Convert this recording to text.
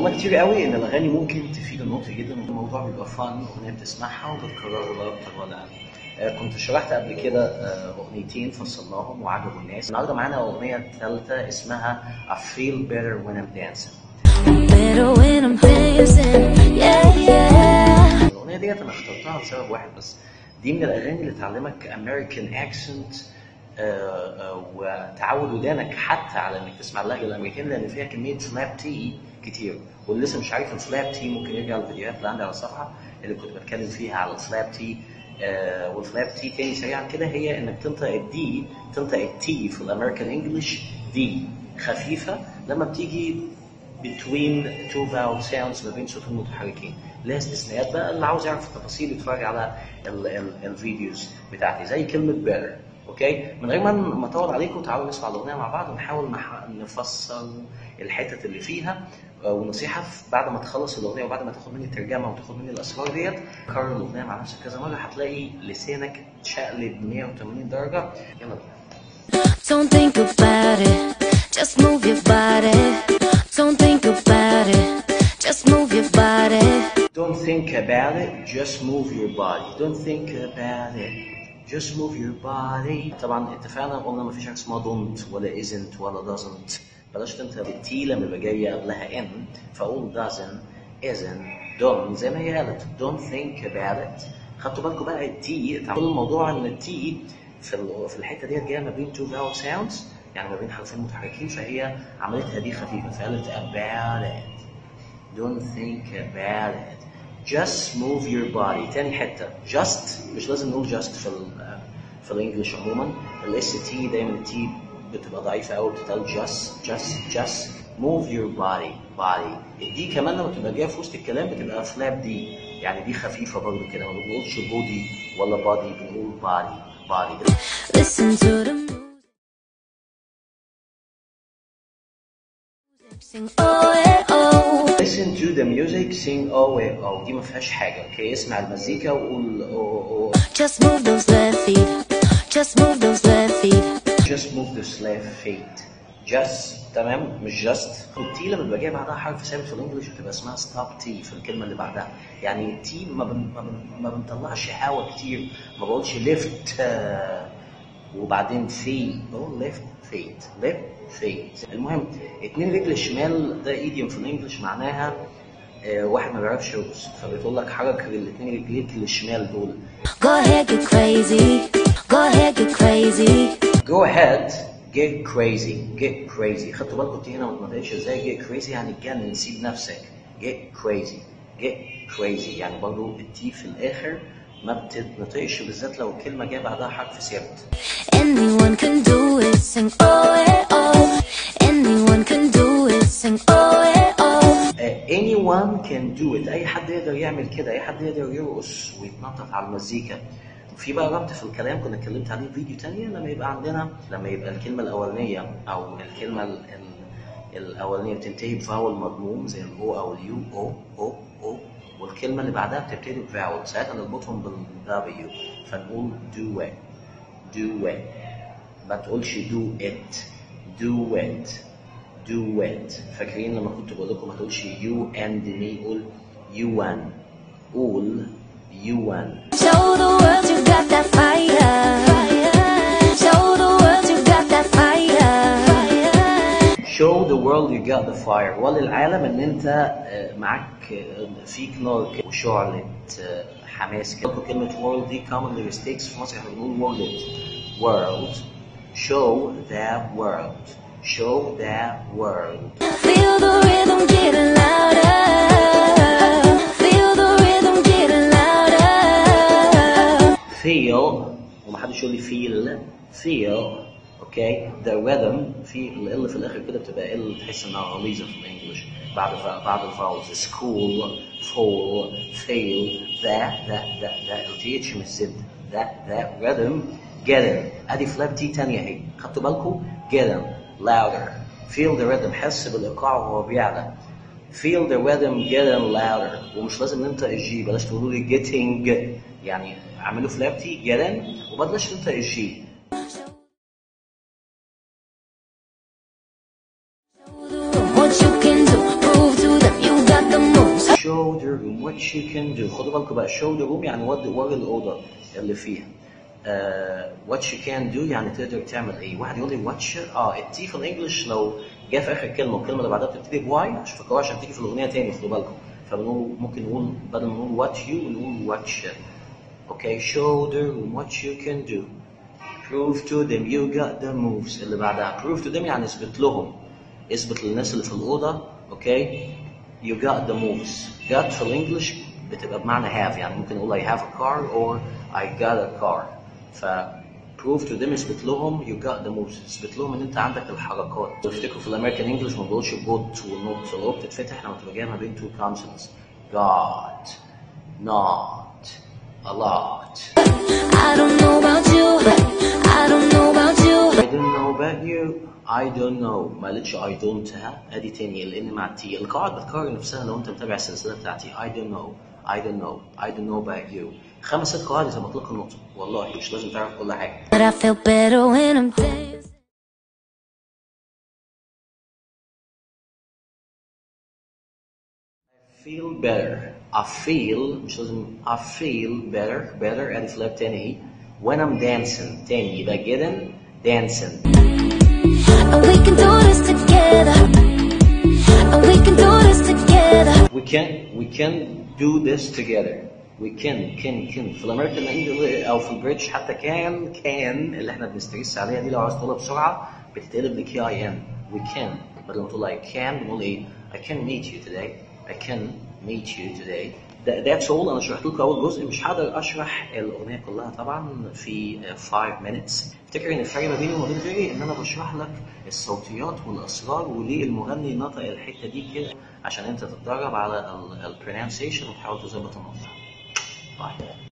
والله كتير قوي ان الاغاني ممكن تفيد النطق جدا الموضوع بيبقى فن اغنيه بتسمعها وتتكرر ولا اكتر ولا اقل آه، كنت شرحت قبل كده آه، اغنيتين فصلناهم وعجبوا الناس النهارده معانا اغنيه ثالثه اسمها I feel better when I'm dancing Better when I'm dancing, yeah, yeah. الاغنيه ديت انا اخترتها لسبب واحد بس دي من الاغاني اللي تعلمك امريكان اكسنت وتعود ودانك حتى على انك تسمع اللهجه الامريكيه لان فيها كميه فلاب تي كتير واللي لسه مش عارف الفلاب تي ممكن يرجع الفيديوهات اللي عندي على الصفحه اللي كنت بتكلم فيها على الفلاب تي آه والفلاب تي تاني سريعا كده هي انك تنطق الدي تنطق التي في الامريكان انجلش دي خفيفه لما بتيجي between two vowel sounds ما بين صوتين متحركين لها استثناءات بقى اللي عاوز يعرف التفاصيل يتفرج على ال ال الفيديوز بتاعتي زي كلمة better اوكي من غير ما ما اطول عليكم تعالوا نسمع الاغنيه مع بعض ونحاول نح- نفصل الحتت اللي فيها آه، ونصيحه في- بعد ما تخلص الاغنيه وبعد ما تاخد مني الترجمه وتاخد مني الاسرار ديت كرر الاغنيه مع نفسك كذا مره هتلاقي لسانك اتشقلب 180 درجه يلا بينا Don't think about it, just move your body. Don't think about it, just move your body. Don't think about it, just move your body. Don't think about it, just move your body. طبعا اتفقنا قلنا مفيش حاجه اسمها don't ولا isn't ولا doesn't. بلاش تنطق التي لما يبقى جايه قبلها ان فاقول doesn't isn't don't زي ما هي قالت don't think about it. خدتوا بالكم بقى التي كل الموضوع ان التي في ال- في الحته ديت جايه ما بين two vowel sounds يعني ما بين حرفين متحركين فهي عملتها دي خفيفه فقالت about it. Don't think about it. Just move your body. تاني حتة just مش لازم نقول just في ال في الانجليش عموما الاس تي دايما التي بتبقى ضعيفة قوي بتتقال just just just move your body body الدي كمان لما تبقى جاية في وسط الكلام بتبقى فلاب دي يعني دي خفيفة برضه كده ما بنقولش بودي ولا body بنقول body body Listen to the music. Sing oh eh, oh. Listen to the music sing oh eh, oh دي ما فيهاش حاجة اوكي اسمع المزيكا وقول oh, oh. Just move those left feet. Just move those left feet. just move the left feet just تمام مش just والتي لما بيبقى جاي بعدها حرف ثابت في الانجليش بتبقى اسمها stop تي في الكلمه اللي بعدها يعني تي ما بن ما, بن ما بنطلعش هوا كتير ما بقولش left آه، وبعدين في بقول left feet left feet المهم اتنين رجل شمال ده ايديوم في الانجليش معناها آه، واحد ما بيعرفش يرقص فبتقول لك حرك الاتنين رجليك الشمال دول Go ahead, get crazy. Go ahead, get crazy. Go ahead get crazy get crazy خدتوا بالكم انت هنا ما اتنطقتش ازاي get crazy يعني اتجنن سيب نفسك get crazy get crazy يعني برضه التي في الاخر ما بتتنطقش بالذات لو الكلمه جايه بعدها حرف ثابت Anyone can do it. Sing oh eh, oh. Anyone can do it. Sing oh eh, oh. آه، anyone can do it اي حد يقدر يعمل كده اي حد يقدر يرقص ويتنطط على المزيكا وفي بقى ربط في الكلام كنا اتكلمت عليه في فيديو تانية لما يبقى عندنا لما يبقى الكلمة الأولانية أو الكلمة ال- ال- الأولانية بتنتهي بفاول مضموم زي الأو أو اليو أو أو أو والكلمة اللي بعدها بتبتدي بفاول ساعتها نربطهم بالدبليو فنقول do it do it ما تقولش do it do it do it فاكرين لما كنت بقول لكم ما تقولش you and me قول you and قول you and Show the world you got that fire. Show the world you got that fire. show the world you got the fire وللعالم ان انت آه، معاك آه، فيك نار كده وشعلة آه، حماس كده برضه كلمة world دي commonly mistakes في مصر احنا بنقول world world show that world show that world Feel the rhythm getting louder. Feel the rhythm getting louder. feel ومحدش يقول لي feel feel اوكي the rhythm في ال في الاخر كده بتبقى ال تحس انها غليظه في الانجليش بعد ف- بعد الفاولز school full feel that that that that ال th مش زد that that rhythm getting ادي فلاب تي تانية اهي خدتوا بالكم getting louder feel the rhythm حس بالايقاع وهو بيعلى feel the rhythm getting louder ومش لازم ننطق الجي بلاش تقولوا لي getting يعني اعملوا فلاب تي getting وبلاش ننطق الجي What you can do, prove to them you show the room what you can do خدوا بالكم بقى show the room يعني وري وري الأوضة اللي فيها آه what you can do يعني تقدر تعمل ايه واحد يقول لي watch اه التي في الانجليش لو جه في اخر كلمه والكلمه اللي بعدها بتبتدي بواي عشان فكروا عشان تيجي في الاغنيه تاني خدوا بالكم فبنقول ممكن نقول بدل ما نقول what you نقول watch اوكي show the room what you can do prove to them you got the moves اللي بعدها prove to them يعني اثبت لهم اثبت للناس اللي في الاوضه اوكي you got the moves got في الانجليش بتبقى بمعنى have يعني ممكن نقول I have a car or I got a car ف prove to them اثبت لهم you got the moves اثبت لهم ان انت عندك الحركات تفتكروا في الامريكان انجلش ما بنقولش got والنوت الاو بتتفتح لما تبقى جايه ما بين two consonants got not a lot I don't know about you, but I don't know about you. I don't know about you I don't know ما قالتش I don't ها ادي تاني لان مع التي القواعد بتكرر نفسها لو انت متابع السلسله بتاعتي I don't know I don't know I don't know about you خمس ست قواعد يظبط لك النقطه والله مش لازم تعرف كل حاجه But I feel better when I'm dancing. feel better I feel مش لازم I feel better better ادي فلاب تاني اهي when I'm dancing تاني يبقى getting dancing And we can do this together. And we can do this together. we can we can do this together we can can can في الامريكان انجلش او في البريتش حتى كان كان اللي احنا بنستريس عليها دي لو عاوز تقولها بسرعه بتتقلب لكي اي ان we can بدل ما تقول I can نقول ايه I can meet you today I can meet you today That, that's all انا شرحت لكم اول جزء مش هقدر اشرح الاغنيه كلها طبعا في 5 minutes افتكر ان الفرق ما بيني وما بين غيري ان انا بشرح لك الصوتيات والاسرار وليه المغني نطق الحته دي كده عشان انت تتدرب على البرونانسيشن وتحاول تظبط النطق باي